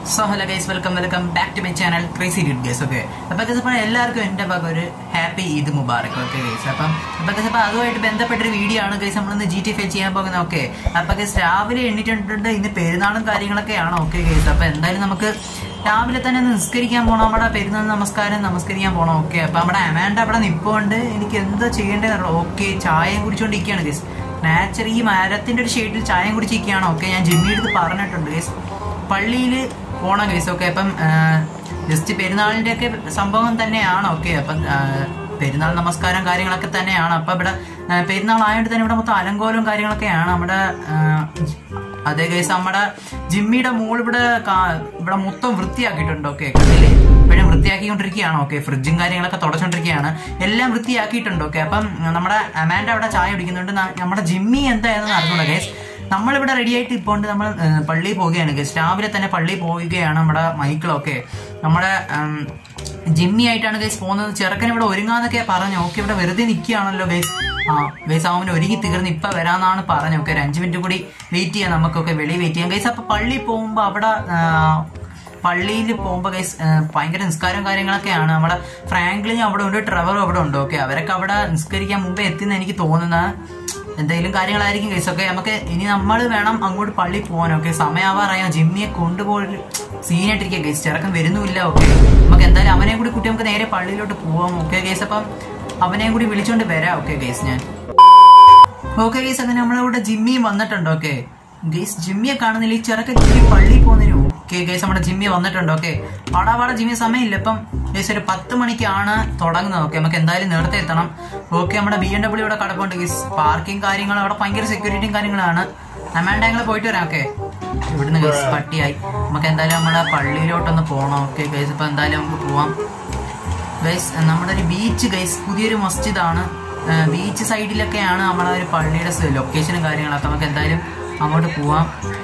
So hello guys welcome welcome back to my channel crazy dude guys okay അപ്പൊ guys അപ്പോൾ എല്ലാവർക്കും എൻ്റെ ഭാഗം ഒരു ഹാപ്പി ഈദ് മുബാറക് ഓക്കെ ഗൈസ് അപ്പം അപ്പൊ ഗൈസ് അപ്പോൾ അതുമായിട്ട് ബന്ധപ്പെട്ടൊരു വീഡിയോ ആണ് ഗൈസ് നമ്മളിന്ന് ജി ടി ഫൈ ചെയ്യാൻ പോകുന്നത് ഓക്കെ അപ്പൊ ഗൈസ് രാവിലെ എണ്ണിട്ടുണ്ട് ഇന്ന് പെരുന്നാളും കാര്യങ്ങളൊക്കെയാണ് ഓക്കെ ഗൈസ് അപ്പൊ എന്തായാലും നമുക്ക് രാവിലെ തന്നെ ഒന്ന് നിസ്കരിക്കാൻ പോകണം നമ്മുടെ പെരുന്നാൾ നമസ്കാരം നമസ്കരിക്കാൻ പോകണം ഓക്കെ അപ്പൊ നമ്മുടെ അമാൻഡ അവിടെ നിപ്പുണ്ട് എനിക്ക് എന്താ ചെയ്യേണ്ടതെന്നുള്ളത് ഓക്കെ ചായയും കുടിച്ചുകൊണ്ടിരിക്കുകയാണ് ഗൈസ് നാച്ചർ ഈ മരത്തിന്റെ ഒരു ഷെയ്ഡിൽ ചായയും കുടിച്ചിരിക്കുകയാണ് ഓക്കെ ഞാൻ ജിമ്മി എടുത്ത് പറഞ്ഞിട്ടുണ്ട് ഗൈസ് പള്ളിയിൽ പോണ കേസ് ഓക്കെ അപ്പം ജസ്റ്റ് പെരുന്നാളിന്റെ ഒക്കെ സംഭവം തന്നെയാണ് ഓക്കെ അപ്പം ആ, പെരുന്നാൾ നമസ്കാരം കാര്യങ്ങളൊക്കെ തന്നെയാണ് അപ്പൊ ഇവിടെ ആ, പെരുന്നാൾ ആയതുകൊണ്ട് തന്നെ ഇവിടെ മൊത്തം അലങ്കോലവും കാര്യങ്ങളൊക്കെയാണ് നമ്മുടെ ആ, അതേ കേസ് നമ്മുടെ ജിമ്മിയുടെ മോൾ ഇവിടെ കാ- ഇവിടെ മൊത്തം വൃത്തിയാക്കിയിട്ടുണ്ട് ഓക്കെ കണ്ടില്ലേ ഇപ്പോഴും വൃത്തിയാക്കിക്കൊണ്ടിരിക്കുകയാണ് ഓക്കെ ഫ്രിഡ്ജും കാര്യങ്ങളൊക്കെ തുടച്ചുകൊണ്ടിരിക്കുകയാണ് എല്ലാം വൃത്തിയാക്കിയിട്ടുണ്ട് ഓക്കെ അപ്പം നമ്മുടെ അമാൻഡ അവിടെ ചായ കുടിക്കുന്നുണ്ട് ന- നമ്മുടെ ജിമ്മി എന്തായിരുന്നു അറിഞ്ഞൂടാ കേസ് നമ്മളിവിടെ റെഡി ആയിട്ട് ഇപ്പോൾ ഉണ്ട് നമ്മൾ പള്ളിയിൽ പോവുകയാണ് ഗസ് രാവിലെ തന്നെ പള്ളിയിൽ പോവുകയാണ് നമ്മുടെ മൈക്കിളൊക്കെ നമ്മുടെ ഉം, ജിമ്മി ആയിട്ടാണ് ഗൈസ് പോകുന്നത് ചെറുക്കൻ ഇവിടെ ഒരുങ്ങാന്നൊക്കെ പറഞ്ഞു ഓക്കെ ഇവിടെ വെറുതെ നിൽക്കുകയാണല്ലോ ഗൈസ് ആ ഗൈസ് അവന് ഒരുങ്ങി തീർന്ന് ഇപ്പൊ വരാന്നാണ് പറഞ്ഞു ഓക്കെ ഒരു അഞ്ച് മിനിറ്റ് കൂടി വെയിറ്റ് ചെയ്യാം നമുക്കൊക്കെ വെളിയിൽ വെയിറ്റ് ചെയ്യാം ഗൈസ് അപ്പൊ പള്ളിയിൽ പോകുമ്പോൾ അവിടെ ആ, പള്ളിയിൽ പോകുമ്പോൾ ഗൈസ് ഭയങ്കര നിസ്കാരം കാര്യങ്ങളൊക്കെയാണ് നമ്മുടെ ഫ്രാങ്ക്ലിനും അവിടെ ഉണ്ട് ട്രെവറും അവിടെ ഉണ്ട് ഓക്കെ അവരൊക്കെ അവിടെ നിസ്കരിക്കാൻ മുമ്പേ എത്തിന്ന് എനിക്ക് തോന്നുന്നത് എന്തെങ്കിലും കാര്യങ്ങളായിരിക്കും ഗൈസ് ഒക്കെ നമുക്ക് ഇനി നമ്മൾ വേണം അങ്ങോട്ട് പള്ളി പോകാൻ ഓക്കെ സമയാവാറായ ജിമ്മിയെ കൊണ്ടുപോയി സീനായിട്ടിരിക്കുക ഗൈസ് ചെറുക്കൻ വരുന്നുമില്ല ഓക്കെ നമുക്ക് എന്തായാലും അവനെ കൂടി കുട്ടി നമുക്ക് നേരെ പള്ളിയിലോട്ട് പോവാം ഓക്കെ ഗൈസ് അപ്പം അവനെയും കൂടി വിളിച്ചോണ്ട് വരാം ഓക്കെ ഗൈസ് ഞാൻ ഓക്കെ ഗൈസ് അങ്ങനെ നമ്മളിവിടെ ജിമ്മിയും വന്നിട്ടുണ്ട് ഓക്കെ ഗൈസ് ജിമ്മിയെ കാണുന്നില്ല ഈ ചെറുക്കൻ ജിമ്മി പള്ളിയിൽ പോകുന്നതിന് ഓക്കെ ഗൈസ് നമ്മുടെ ജിമ്മി വന്നിട്ടുണ്ട് ഓക്കെ പാടാ പാടാ ജിമ്മി സമയമില്ല ഇപ്പം ഗൈസ് ഒരു പത്ത് മണിക്കാണ് തുടങ്ങുന്നത് ഓക്കെ നമുക്ക് എന്തായാലും നേരത്തെ എത്തണം ഓക്കെ നമ്മുടെ ബി എം ഡബ്ല്യൂ ഇവിടെ കടപ്പുണ്ട് ഗൈസ് പാർക്കിംഗ് കാര്യങ്ങളും അവിടെ ഭയങ്കര സെക്യൂരിറ്റിയും കാര്യങ്ങളാണ് അമാൻഡ് ഞങ്ങൾ പോയിട്ട് വരാം ഓക്കെ ഇവിടുന്ന് ഗൈസ് പട്ടിയായി നമുക്ക് എന്തായാലും നമ്മുടെ പള്ളിയിലോട്ടൊന്ന് പോകണം ഓക്കെ ഗൈസ് ഇപ്പൊ എന്തായാലും നമുക്ക് പോവാം ഗൈസ് നമ്മുടെ ഒരു ബീച്ച് ഗൈസ് പുതിയൊരു മസ്ജിദാണ് ബീച്ച് സൈഡിലൊക്കെയാണ് നമ്മുടെ ഒരു പള്ളിയുടെ ലൊക്കേഷനും കാര്യങ്ങളൊക്കെ നമുക്ക് എന്തായാലും അങ്ങോട്ട് പോവാം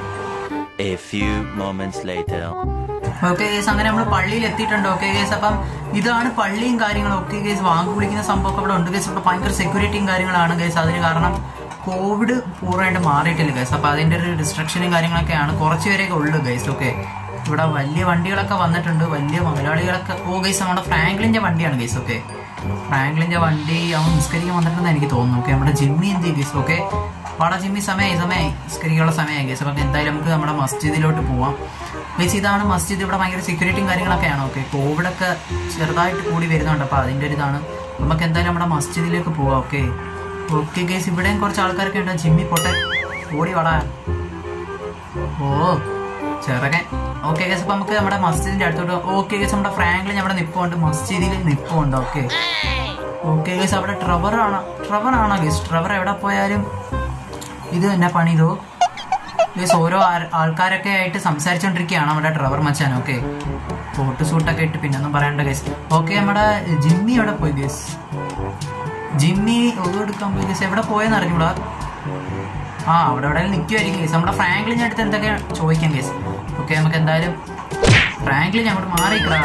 A few moments later. Okay guys അങ്ങനെ നമ്മൾ പള്ളിയിൽ എത്തിയിട്ടുണ്ട് ഓക്കെ കേസ് അപ്പം ഇതാണ് പള്ളിയും കാര്യങ്ങളും ഒക്കെ കേസ് വാങ്ങി വിളിക്കുന്ന സംഭവമൊക്കെ ഇവിടെ ഉണ്ട് കേസ് ഇവിടെ ഭയങ്കര സെക്യൂരിറ്റിയും കാര്യങ്ങളാണ് കേസ് അതിന് കാരണം കോവിഡ് പൂർണ്ണമായിട്ട് മാറിയിട്ടില്ല കേസ് അപ്പൊ അതിന്റെ ഒരു റിസ്ട്രിക്ഷനും കാര്യങ്ങളൊക്കെയാണ് കുറച്ച് പേരെയൊക്കെ ഉള്ളു കേസ് ഓക്കെ ഇവിടെ വലിയ വണ്ടികളൊക്കെ വന്നിട്ടുണ്ട് വലിയ മലയാളികളൊക്കെ ഓ ഗൈസ് നമ്മുടെ ഫ്രാങ്ക്ലിന്റെ വണ്ടിയാണ് ഗൈസ് ഓക്കെ ഫ്രാങ്ക്ലിന്റെ വണ്ടി അവൻ നിസ്കരിക്കാൻ വന്നിട്ടുണ്ടെന്ന് എനിക്ക് തോന്നുന്നു ഓക്കെ നമ്മുടെ ജിമ്മി എന്ത് ചെയ്യും ഗൈസ് ഓക്കെ വാടാ ജിമ്മി സമയമായി സമയമായി നിസ്കരിക്കാനുള്ള സമയമായി ഗൈസ് അപ്പം എന്തായാലും നമുക്ക് നമ്മുടെ മസ്ജിദിലോട്ട് പോവാം ഗൈസ് ഇതാണ് മസ്ജിദ് ഇവിടെ ഭയങ്കര സെക്യൂരിറ്റിയും കാര്യങ്ങളൊക്കെയാണ് ഓക്കെ കോവിഡൊക്കെ ചെറുതായിട്ട് കൂടി വരുന്നുണ്ട് അപ്പോൾ അതിൻ്റെ ഒരു ഇതാണ് നമുക്ക് എന്തായാലും നമ്മുടെ മസ്ജിദിലേക്ക് പോവാം ഓക്കെ ഓക്കെ ഗൈസ് ഇവിടെയും കുറച്ച് ആൾക്കാരൊക്കെ ഉണ്ട് ജിമ്മി പൊട്ടെ ഓടി വാടാ ഓ ചെറുകൻ ഓക്കെ ഗസ് അപ്പൊ നമുക്ക് നമ്മുടെ മസ്ജിദിന്റെ അടുത്തോട്ട് ഓക്കെ ഗസ് നമ്മുടെ ഫ്രാങ്കിൽ നമ്മുടെ നിപ്പുണ്ട് മസ്ജിദിൽ നിപ്പുണ്ട് ഓക്കെ ഓക്കെ ഗസ് അവിടെ ട്രവർ ആണോ ട്രവർ ആണോ ഗസ് ട്രവർ എവിടെ പോയാലും ഇത് തന്നെ പണി ഇതോ ഗസ് ഓരോ ആൾ- ആൾക്കാരൊക്കെ ആയിട്ട് സംസാരിച്ചോണ്ടിരിക്കുകയാണ് നമ്മുടെ ട്രവർ മച്ചാൻ ഓക്കെ കോട്ട് സൂട്ടൊക്കെ ഇട്ട് പിന്നെ ഒന്നും പറയണ്ട ഗസ് ഓക്കെ നമ്മുടെ ജിമ്മി എവിടെ പോയി ഗസ് ജിമ്മി ഒതു എടുക്കാൻ പോയി ഗസ് എവിടെ പോയെന്ന് അറിഞ്ഞൂടാ ആ അവിടെ എവിടെ നിൽക്കുമായിരിക്കും കേസ് നമ്മുടെ ഫ്രാങ്ക്ലിൻ അടുത്ത് എന്തൊക്കെ ചോദിക്കാം കേസ് ഓക്കെ നമുക്ക് എന്തായാലും ഫ്രാങ്ക്ലിൻ അങ്ങോട്ട് മാറിക്കടാ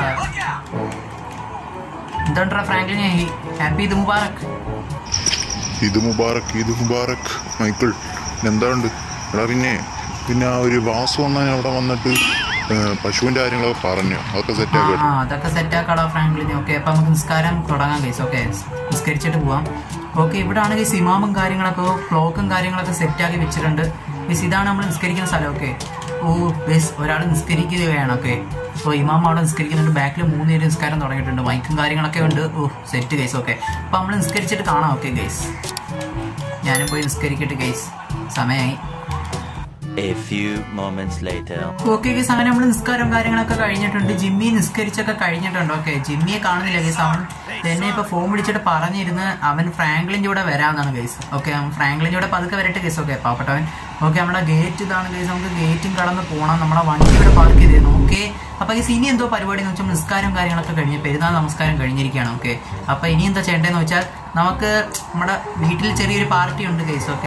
എന്തുണ്ടാ ഫ്രാങ്ക്ലിൻ ഹാപ്പി ഇത് മുബാറക് ഇത് മുബാറക്ക് ഇത് മുബാറക്ക് മൈക്കിൾ എന്താണ്ട് എടാ പിന്നെ പിന്നെ ആ ഒരു വാസു വന്നാൽ അവിടെ വന്നിട്ട് ഏ, പശുവിന്റെ കാര്യങ്ങളൊക്കെ പറഞ്ഞു അതൊക്കെ സെറ്റ് ആ ആക്കട്ടെ ആ, അതൊക്കെ സെറ്റ് ആക്കാടാ ഫ്രാങ്ക്ലിൻ ഓക്കെ അപ്പൊ നമുക്ക് നിസ്കാരം തുടങ്ങാം കേസ് ഓക്കെ നിസ്കരിച്ചിട്ട് പോവാം ഓക്കെ ഇവിടാണ് കേസ് ഇമാമും കാര്യങ്ങളൊക്കെ ക്ലോക്കും കാര്യങ്ങളൊക്കെ സെറ്റ് ആക്കി വെച്ചിട്ടുണ്ട് കേസ് ഇതാണ് നമ്മൾ നിസ്കരിക്കുന്ന സ്ഥലം ഓക്കെ ഓ ബേസ് ഒരാൾ നിസ്കരിക്കുകയാണ് ഓക്കെ അപ്പോൾ ഇമാം അവിടെ നിസ്കരിക്കുന്നുണ്ട് ബാക്കിൽ മൂന്ന് പേര് നിസ്കാരം തുടങ്ങിയിട്ടുണ്ട് മൈക്കും കാര്യങ്ങളൊക്കെ ഉണ്ട് ഓ സെറ്റ് കേസ് ഓക്കെ അപ്പോൾ നമ്മൾ നിസ്കരിച്ചിട്ട് കാണാം ഓക്കെ ഗൈസ് ഞാനും പോയി നിസ്കരിക്കട്ടെ ഗൈസ് സമയമായി A few moments later. Okay guys അങ്ങനെ നമ്മൾ നിസ്കാരം കാര്യങ്ങളൊക്കെ കഴിഞ്ഞിട്ടുണ്ട് ജിമ്മി നിസ്കരിച്ചൊക്കെ കഴിഞ്ഞിട്ടുണ്ട് ഓക്കെ ജിമ്മിയെ കാണുന്നില്ല ഗൈസ് അവൻ എന്നെ ഇപ്പൊ ഫോൺ വിളിച്ചിട്ട് പറഞ്ഞിരുന്ന് അവൻ ഫ്രാങ്ക്ലിന്റെ കൂടെ വരാമെന്നാണ് ഗൈസ് ഓക്കെ അവൻ ഫ്രാങ്ക്ലിന്റെ കൂടെ പതുക്കെ വരട്ടെ ഗൈസ് ഓക്കെ പാവപ്പെട്ടവൻ ഓക്കെ നമ്മുടെ ഗേറ്റ് ഇതാണ് ഗൈസ് നമുക്ക് ഗേറ്റും കടന്ന് പോകണം നമ്മുടെ വണ്ടി ഇവിടെ പാർക്ക് ചെയ്തിരുന്നു ഓക്കെ അപ്പൊ ഗൈസ് ഇനി എന്തോ പരിപാടി എന്ന് വെച്ചാൽ നിസ്കാരം കാര്യങ്ങളൊക്കെ കഴിഞ്ഞ് പെരുന്നാൾ നമസ്കാരം കഴിഞ്ഞിരിക്കുകയാണ് ഓക്കെ അപ്പൊ ഇനി എന്താ ചെയ്യേണ്ടതെന്ന് വെച്ചാൽ നമുക്ക് നമ്മുടെ വീട്ടിൽ ചെറിയൊരു പാർട്ടി ഉണ്ട് ഗൈസ് ഓക്കെ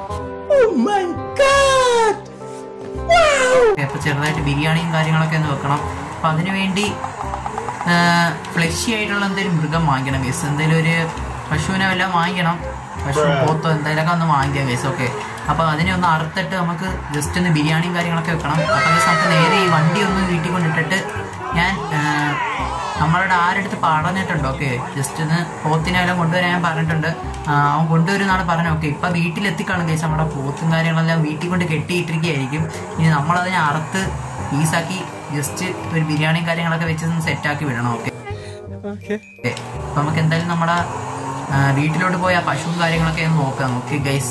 അപ്പൊ ചെറുതായിട്ട് ബിരിയാണിയും കാര്യങ്ങളൊക്കെ ഒന്ന് വെക്കണം അപ്പൊ അതിനു വേണ്ടി ഫ്ലഷി ആയിട്ടുള്ള എന്തെങ്കിലും മൃഗം വാങ്ങിക്കണം ഗേസ് എന്തെങ്കിലും ഒരു പശുവിനെ വല്ലതും വാങ്ങിക്കണം പശു പോത്തോ എന്തെങ്കിലുമൊക്കെ ഒന്ന് വാങ്ങിക്കാം ഗേസ് ഓക്കെ അപ്പോൾ അതിനെ ഒന്ന് അറുത്തിട്ട് നമുക്ക് ജസ്റ്റ് ഒന്ന് ബിരിയാണിയും കാര്യങ്ങളൊക്കെ വെക്കണം അപ്പോൾ ഗൈസ് നമുക്ക് നേരെ ഈ വണ്ടി ഒന്ന് വീട്ടിൽ കൊണ്ടിട്ടിട്ട് ഞാൻ ആ, നമ്മളുടെ ആരെടുത്ത് പറഞ്ഞിട്ടുണ്ട് ഓക്കെ ജസ്റ്റ് ഒന്ന് പോത്തിനെ എല്ലാം കൊണ്ടുവരാൻ ഞാൻ പറഞ്ഞിട്ടുണ്ട് ആ, അവൻ കൊണ്ടുവരുന്നാണ് പറഞ്ഞത് ഓക്കെ ഇപ്പം വീട്ടിലെത്തിക്കാണും കേസ് നമ്മുടെ പോത്തും കാര്യങ്ങളെല്ലാം വീട്ടിൽ കൊണ്ട് കെട്ടിയിട്ടിരിക്കുകയായിരിക്കും ഇനി നമ്മളതിനെ അറുത്ത് പീസാക്കി ജസ്റ്റ് ഒരു ബിരിയാണിയും കാര്യങ്ങളൊക്കെ വെച്ച് ഒന്ന് സെറ്റാക്കി വിടണം ഓക്കെ ഓക്കെ അപ്പം നമുക്ക് എന്തായാലും നമ്മുടെ ആ, വീട്ടിലോട്ട് പോയി ആ പശുവും കാര്യങ്ങളൊക്കെ ഒന്ന് നോക്കാം ഓക്കെ ഗൈസ്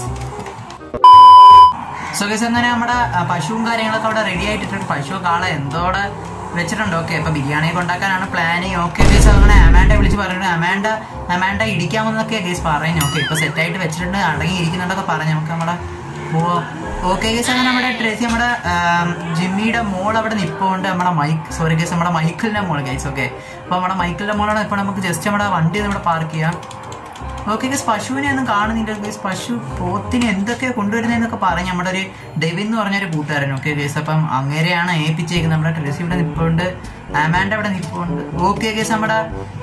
സോ ഗൈസ് അങ്ങനെ നമ്മുടെ ആ, പശുവും കാര്യങ്ങളൊക്കെ അവിടെ റെഡി ആയിട്ടിട്ടുണ്ട് പശു കാള എന്തോടെ വെച്ചിട്ടുണ്ട് ഓക്കെ അപ്പൊ ബിരിയാണിയൊക്കെ ഉണ്ടാക്കാനാണ് പ്ലാനിങ് ഓക്കെ ഗൈസ് അങ്ങനെ അമാൻഡ വിളിച്ച് പറഞ്ഞിട്ടുണ്ട് അമാൻഡ അമാൻഡ ഇടിക്കാമെന്നൊക്കെ ഗൈസ് പറഞ്ഞു ഓക്കെ ഇപ്പൊ സെറ്റായിട്ട് വെച്ചിട്ടുണ്ട് അടങ്ങി ഇരിക്കുന്നുണ്ടൊക്കെ പറഞ്ഞു നമുക്ക് നമ്മുടെ ഓക്കെ ഗൈസ് അങ്ങനെ നമ്മുടെ ട്രേസി നമ്മുടെ ആം, ജിമ്മിയുടെ മോൾ അവിടെ നിൽപ്പുണ്ട് നമ്മുടെ മൈക്ക് സോറി ഗൈസ് നമ്മുടെ മൈക്കിളിന്റെ മോൾ ഗൈസ് ഓക്കെ അപ്പൊ നമ്മുടെ മൈക്കിളിന്റെ മോളാണ് ഇപ്പോൾ നമുക്ക് ജസ്റ്റ് നമ്മുടെ വണ്ടി ഒന്ന് ഇവിടെ പാർക്ക് ചെയ്യാം ഓക്കെ ഗസ് പശുവിനെ ഒന്നും കാണുന്നില്ല ഗസ് പശു പോത്തിനെ എന്തൊക്കെ കൊണ്ടുവരുന്നതെന്നൊക്കെ പറഞ്ഞ് നമ്മുടെ ഒരു ഡെവിൻ എന്ന് പറഞ്ഞൊരു കൂട്ടുകാരൻ ഓക്കെ ഗേസ് അപ്പം അങ്ങനെയാണ് ഏൽപ്പിച്ചേക്കുന്നത് നമ്മുടെ ഡ്രസ് ഇവിടെ നിൽപ്പുണ്ട് ആമാൻ്റെ അവിടെ നിൽപ്പുണ്ട് ഓക്കെ ഗേസ് നമ്മുടെ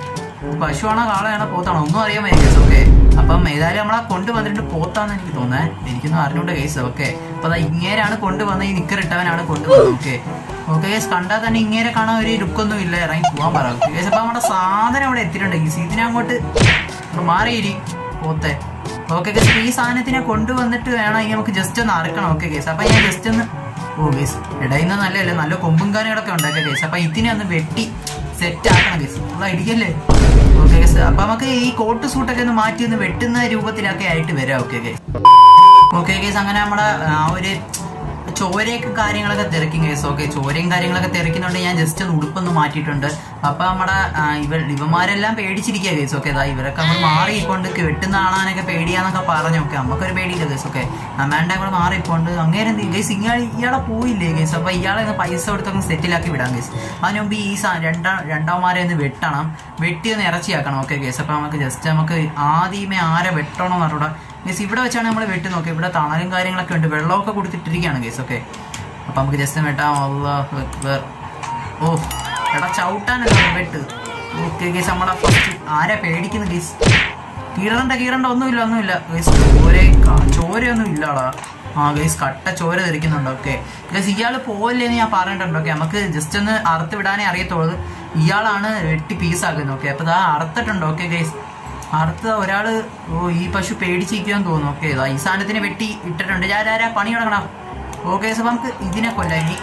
പശുവാണോ കാളയാണോ പോത്താണോ ഒന്നും അറിയാൻ വയ്യ ഗേസ് ഓക്കെ അപ്പം ഏതായാലും നമ്മളെ കൊണ്ടുവന്നിട്ട് പോത്താന്ന് എനിക്ക് തോന്നുന്നത് എനിക്കൊന്നും അറിഞ്ഞൂണ്ട് കേസ് ഓക്കെ അപ്പൊ അതാ ഇങ്ങേരാണ് കൊണ്ടുവന്ന ഈ നിക്കറിട്ടവനാണ് കൊണ്ടുവന്നത് ഓക്കെ ഓക്കെ ഗേസ് കണ്ടാൽ തന്നെ ഇങ്ങേരെ കാണാൻ ഒരു ലുക്കൊന്നും ഇല്ല ഇറങ്ങി പോകാൻ പറ ഓക്കെ ഗേസ് അപ്പൊ നമ്മുടെ സാധനം അവിടെ എത്തിയിട്ടുണ്ട് ഈ ഇതിനങ്ങോട്ട് അപ്പൊ മാറിയിരി പോത്തെ ഓക്കെ ഗേസ് ഈ സാധനത്തിനെ കൊണ്ടുവന്നിട്ട് വേണം ഇനി നമുക്ക് ജസ്റ്റ് ഒന്ന് അറക്കണം ഓക്കെ ഗേസ് അപ്പൊ ഞാൻ ജസ്റ്റ് ഒന്ന് ഓ ഗേസ് ഇടയുന്ന നല്ലതല്ലേ നല്ല കൊമ്പും കാനുകളൊക്കെ ഉണ്ടാക്കുക ഗേസ് അപ്പൊ ഇതിനെ ഒന്ന് വെട്ടി സെറ്റ് ആക്കണം ഗേസ് നമ്മൾ ഇടിക്കല്ലേ ഓക്കെ ഗേസ് അപ്പൊ നമുക്ക് ഈ കോട്ട് സൂട്ടൊക്കെ ഒന്ന് മാറ്റി ഒന്ന് വെട്ടുന്ന രൂപത്തിലൊക്കെ ആയിട്ട് വരാം ഓക്കെ ഗേസ് ഓക്കെ ഗേസ് അങ്ങനെ നമ്മുടെ ആ ഒരു ചോരയൊക്കെ കാര്യങ്ങളൊക്കെ തിരക്കും കേസ് ഓക്കെ ചോരയും കാര്യങ്ങളൊക്കെ തിരക്കുന്നുണ്ട് ഞാൻ ജസ്റ്റ് ഒന്ന് ഉടുപ്പൊന്ന് മാറ്റിയിട്ടുണ്ട് അപ്പൊ നമ്മുടെ ആ, ഇവ ഇവന്മാരെല്ലാം പേടിച്ചിരിക്കുക കേസ് ഓക്കെ ഇതാ ഇവരൊക്കെ നമ്മൾ മാറിയിപ്പോണ്ട് വെട്ടുന്ന കാണാനൊക്കെ പേടിയാന്നൊക്കെ പറഞ്ഞു ഓക്കെ നമുക്കൊരു പേടിയില്ല കേസ് ഓക്കെ അമ്മേൻ്റെ കൂടെ മാറിയിപ്പോണ്ട് അങ്ങനെ ഗേസ് ഇയാൾ ഇയാളെ പോയില്ലേ കേസ് അപ്പൊ ഇയാളെ ഒന്ന് പൈസ കൊടുത്തൊന്ന് സെറ്റിലാക്കി വിടാം കേസ് അതിന് മുമ്പ് ഈ സാ രണ്ടാം രണ്ടാമമാരെ ഒന്ന് വെട്ടണം വെട്ടി ഒന്ന് ഇറച്ചിയാക്കണം ഓക്കെ കേസ് അപ്പൊ നമുക്ക് ജസ്റ്റ് നമുക്ക് ആദ്യമേ ആരെ വെട്ടണം എന്ന് പറഞ്ഞൂടാ ഗേസ് ഇവിടെ വെച്ചാണ് നമ്മൾ വെട്ടി നോക്കുക ഇവിടെ തണലും കാര്യങ്ങളൊക്കെ ഉണ്ട് വെള്ളമൊക്കെ കൊടുത്തിട്ടിരിക്കുകയാണ് ഗേസ് ഓക്കെ അപ്പൊ നമുക്ക് ജസ്റ്റ് വെട്ടാം അല്ലാഹു അക്ബർ. ഓ എടാ ചവിട്ടാനല്ലോ വെട്ട് ഓക്കെ ഗേസ് നമ്മളെ ഫസ്റ്റ് ആരാ പേടിക്കുന്നു ഗേസ് കീറണ്ട കീറണ്ട ഒന്നുമില്ല ഒന്നുമില്ല ഗേസ് ചോര ചോരയൊന്നും ഇല്ലാടാ ആ ഗേസ് കട്ട ചോര തെറിക്കുന്നുണ്ട് ഓക്കെ ഗേസ് ഇയാൾ പോവില്ലെന്ന് ഞാൻ പറഞ്ഞിട്ടുണ്ട് ഓക്കെ നമുക്ക് ജസ്റ്റ് ഒന്ന് അറുത്ത് വിടാനേ അറിയത്തുള്ളൂ ഇയാളാണ് വെട്ടി പീസാക്കുന്നത് ഓക്കെ അപ്പൊ ഇതാ അറുത്തിട്ടുണ്ട് ഓക്കെ ഗേസ് അടുത്ത ഒരാള് ഓ ഈ പശു പേടിച്ചിരിക്കുമെന്ന് തോന്നുന്നു ഓക്കെ ഈ സാധനത്തിന് വെട്ടി ഇട്ടിട്ടുണ്ട് ഞാൻ ആരാ പണി തുടങ്ങണം ഓക്കെ സോ നമുക്ക് ഇതിനെ കൊല്ലാം ഇനി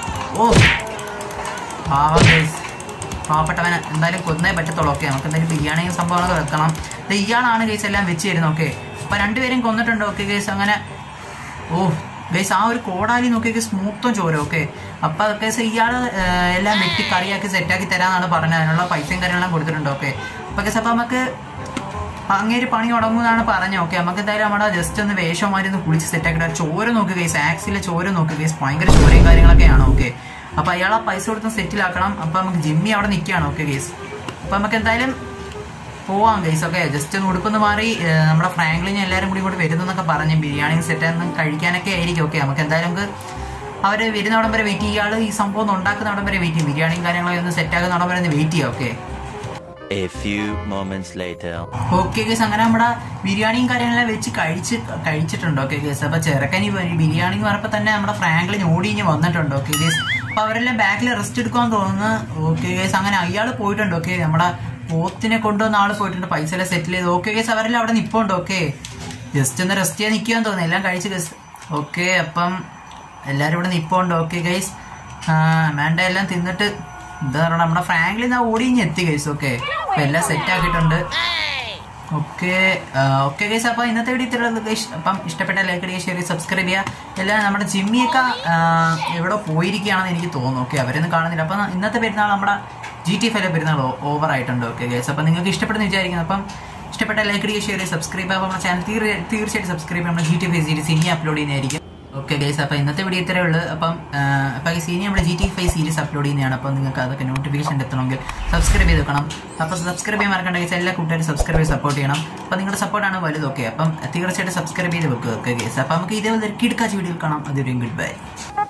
ഓ പാവം ഗൈസ് പാവപ്പെട്ടവനെ എന്തായാലും കൊന്നേ പറ്റത്തുള്ളൂ ഓക്കെ നമുക്ക് എന്തായാലും ബിരിയാണിയും സംഭവങ്ങളൊക്കെ വെക്കണം ഇത് ഇയാളാണ് ഗൈസ് എല്ലാം വെച്ച് തരുന്നത് ഓക്കെ അപ്പൊ രണ്ടുപേരും കൊന്നിട്ടുണ്ട് ഓക്കെ ഗൈസ് അങ്ങനെ ഓ ഗൈസ് ആ ഒരു കോടാലി നോക്കിയൊക്കെ സ്മൂത്തും ചോര ഓക്കെ അപ്പൊ ഗൈസ് ഇയാള് ഏഹ്, എല്ലാം വെട്ടി കറിയാക്കി സെറ്റാക്കി തരാന്നാണ് പറഞ്ഞത് അതിനുള്ള പൈസയും കാര്യങ്ങളെല്ലാം കൊടുത്തിട്ടുണ്ട് ഓക്കെ അപ്പൊ ഗൈസ് അപ്പൊ നമുക്ക് അങ്ങേര് പണി തുടങ്ങുമെന്നാണ് പറഞ്ഞത് ഓക്കെ നമുക്ക് എന്തായാലും നമ്മുടെ ജസ്റ്റ് ഒന്ന് വേഷമാരി ഒന്ന് കുളിച്ച് സെറ്റാക്കിയിട്ട് ചോര നോക്കുക ഗൈസ് ആക്സിലെ ചോര നോക്കുക ഗൈസ് ഭയങ്കര ചോരയും കാര്യങ്ങളൊക്കെയാണ് ഓക്കെ അപ്പൊ അയാൾ ആ പൈസ കൊടുത്ത് സെറ്റിലാക്കണം അപ്പൊ നമുക്ക് ജിമ്മി അവിടെ നിൽക്കുകയാണ് ഓക്കെ ഗൈസ് അപ്പൊ നമുക്ക് എന്തായാലും പോവാം ഗൈസ് ഓക്കെ ജസ്റ്റ് ഒന്ന് ഉടുപ്പൊന്ന് മാറി ഏഹ്, നമ്മുടെ ഫ്രാങ്ക്ലിന് എല്ലാവരും കൂടി ഇങ്ങോട്ട് വരുന്നൊക്കെ പറഞ്ഞ് ബിരിയാണി സെറ്റ് ഒന്ന് കഴിക്കാനൊക്കെ ആയിരിക്കും ഓക്കെ നമുക്ക് എന്തായാലും നമുക്ക് അവര് വരുന്നവിടം വരെ വെയിറ്റ് ചെയ്യുക ഈ സംഭവം ഒന്ന് ഉണ്ടാക്കുന്നവിടം വരെ വെയിറ്റ് ചെയ്യും ബിരിയാണിയും കാര്യങ്ങളൊക്കെ ഒന്ന് സെറ്റ് ആകുന്നവിടം വരെ ഒന്ന് വെയിറ്റ് ചെയ്യാം okay A few moments later. Okay guys അങ്ങനെ നമ്മുടെ ബിരിയാണിയും കാര്യങ്ങളെല്ലാം വെച്ച് കഴിച്ച് കഴിച്ചിട്ടുണ്ട് ഓക്കെ ഗേസ് അപ്പൊ ചെറുക്കൻ ഈ ബിരിയാണി എന്ന് പറഞ്ഞപ്പോ തന്നെ നമ്മുടെ ഫ്രാങ്ക്ലിൻ ഓടിഞ്ഞ് വന്നിട്ടുണ്ട് ഓക്കെ ഗേസ് അപ്പൊ അവരെല്ലാം ബാക്കിൽ റെസ്റ്റ് എടുക്കാൻ തോന്നുന്നു ഓക്കെ ഗേസ് അങ്ങനെ അയാൾ പോയിട്ടുണ്ട് ഓക്കെ നമ്മുടെ പോത്തിനെ കൊണ്ടുവന്ന ആള് പോയിട്ടുണ്ട് പൈസ എല്ലാം സെറ്റിൽ ചെയ്ത് ഓക്കെ ഗേസ് അവരെല്ലാം അവിടെ നിപ്പുണ്ട് ഓക്കെ ജസ്റ്റ് ഒന്ന് റെസ്റ്റ് ചെയ്യാൻ നിൽക്കാൻ തോന്നുന്നു എല്ലാം കഴിച്ച് ഗേസ് ഓക്കെ അപ്പം എല്ലാരും ഇവിടെ നിപ്പുണ്ട് ഓക്കെ ഗൈസ് വേണ്ട എല്ലാം തിന്നിട്ട് എന്താ പറയുക നമ്മുടെ ഫ്രാങ്ക്ലിൻ ആ ഓടിഞ്ഞ് എത്തി ഗൈസ് ഓക്കെ അപ്പൊ എല്ലാം സെറ്റ് ആക്കിയിട്ടുണ്ട് ഓക്കെ ഓക്കെ ഗൈസ് അപ്പൊ ഇന്നത്തെ വീഡിയോ ഇത്രയുള്ളത് ഗൈസ് അപ്പം ഇഷ്ടപ്പെട്ട ലൈക്ക് ചെയ്യുക ഷെയർ സബ്സ്ക്രൈബ് ചെയ്യുക എല്ലാം നമ്മുടെ ജിമ്മിയൊക്കെ ആ, എവിടെ പോയിരിക്കുകയാണെന്ന് എനിക്ക് തോന്നുന്നു ഓക്കെ അവരൊന്നും കാണുന്നില്ല അപ്പം ഇന്നത്തെ പെരുന്നാൾ നമ്മുടെ ജി ടി ഫൈലെ പെരുന്നാൾ ഓവർ ആയിട്ടുണ്ട് ഓക്കെ ഗൈസ് അപ്പം നിങ്ങൾക്ക് ഇഷ്ടപ്പെടുന്ന വിചാരിക്കുന്നു അപ്പം ഇഷ്ടപ്പെട്ട ലൈക്ക് ചെയ്യുക ഷെയർ സബ്സ്ക്രൈബ് ചെയ്യുക നമ്മുടെ ചാനൽ തീർച്ചയായിട്ടും സബ്സ്ക്രൈബ് നമ്മുടെ ജി ടി ഫൈ സീരീസ് ഇനി അപ്ലോഡ് ചെയ്യുന്നതായിരിക്കും ഓക്കെ ഗൈസ് അപ്പോൾ ഇന്നത്തെ വീഡിയോ ഇത്രയേ ഉള്ളൂ അപ്പം അപ്പോൾ ഈ ഇനി നമ്മുടെ G T five series upload ചെയ്യുന്നതാണ് അപ്പോൾ നിങ്ങൾക്ക് അതൊക്കെ നോട്ടിഫിക്കേഷൻ എത്തണമെങ്കിൽ സബ്സ്ക്രൈബ് ചെയ്ത് വെക്കണം അപ്പോൾ സബ്സ്ക്രൈബ് ചെയ്യാൻ മറക്കണ്ട ഗൈസ് എല്ലാ കൂട്ടുകാരും സബ്സ്ക്രൈബ് ചെയ്ത് സപ്പോർട്ട് ചെയ്യണം അപ്പോൾ നിങ്ങളുടെ സപ്പോർട്ടാണ് വലുത് ഓക്കെ അപ്പം തീർച്ചയായിട്ടും സബ്സ്ക്രൈബ് ചെയ്ത് വെക്കുക ഓക്കെ ഗൈസ് അപ്പോൾ നമുക്ക് ഇതേപോലെ കിടക്കാച്ച വീഡിയോയിൽ കാണാം അതൊരു ഗുഡ് ബൈ